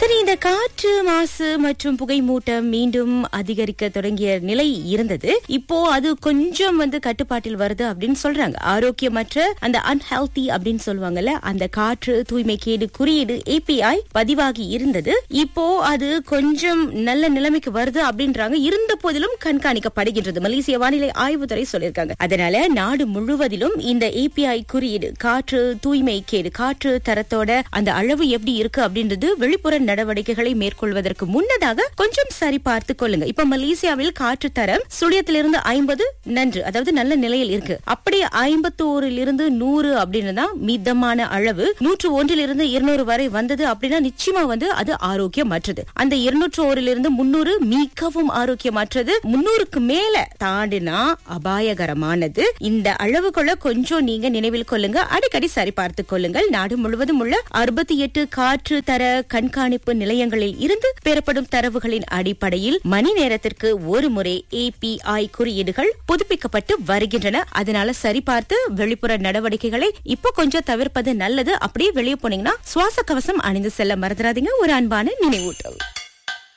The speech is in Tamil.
சரி இந்த காற்று மாசு மற்றும் புகை மூட்டம் மீண்டும் அதிகரிக்க தொடங்கிய நிலை இருந்தது இப்போ அது கொஞ்சம் வந்து கட்டுப்பாட்டில் வருது அப்படின்னு சொல்றாங்க ஆரோக்கியமற்ற அந்த அன்ஹெல்தி அப்படின்னு சொல்லுவாங்கல்ல அந்த காற்று தூய்மை கேடு குறியீடு ஏபிஐ பதிவாகி இருந்தது இப்போ அது கொஞ்சம் நல்ல நிலைமைக்கு வருது அப்படின்றாங்க இருந்த போதிலும் கண்காணிக்கப்படுகின்றது மலேசிய வானிலை ஆய்வுத்துறை சொல்லியிருக்காங்க அதனால நாடு முழுவதிலும் இந்த ஏபிஐ குறியீடு காற்று தூய்மை கேடு காற்று தரத்தோட அந்த அளவு எப்படி இருக்கு அப்படின்றது வெளிப்புற நடவடிக்கைகளை மேற்கொள்வதற்கு முன்னதாக கொஞ்சம் சரி பார்த்து கொள்ளுங்க இப்ப மலேசியாவில் காற்று தரம் சுழியத்திலிருந்து ஐம்பது நன்று அதாவது நல்ல நிலையில் இருக்கு அப்படி ஐம்பத்தோரில் இருந்து நூறு அப்படின்னு தான் மிதமான அளவு நூற்று ஒன்றிலிருந்து இருநூறு வரை வந்தது அப்படின்னா நிச்சயமா வந்து அது ஆரோக்கியமற்றது அந்த இருநூற்று ஓரிலிருந்து முன்னூறு மிகவும் ஆரோக்கியமற்றது முன்னூறுக்கு மேல தாண்டினா அபாயகரமானது இந்த அளவுகளை கொஞ்சம் நீங்க நினைவில் கொள்ளுங்க அடிக்கடி சரி பார்த்துக் கொள்ளுங்கள் நாடு முழுவதும் உள்ள அறுபத்தி எட்டு காற்று தர கண்காணிப்பு நிலையங்களில் இருந்து பெறப்படும் தரவுகளின் அடிப்படையில் மணி நேரத்திற்கு ஒரு முறை ஏபிஐ குறியீடுகள் புதுப்பிக்கப்பட்டு வருகின்றன அதனால சரிபார்த்து வெளிப்புற நடவடிக்கைகளை இப்ப கொஞ்சம் தவிர்ப்பது நல்லது அப்படியே வெளியே போனீங்கன்னா சுவாச கவசம் அணிந்து செல்ல மறந்துடாதீங்க ஒரு அன்பான நினைவூட்டல்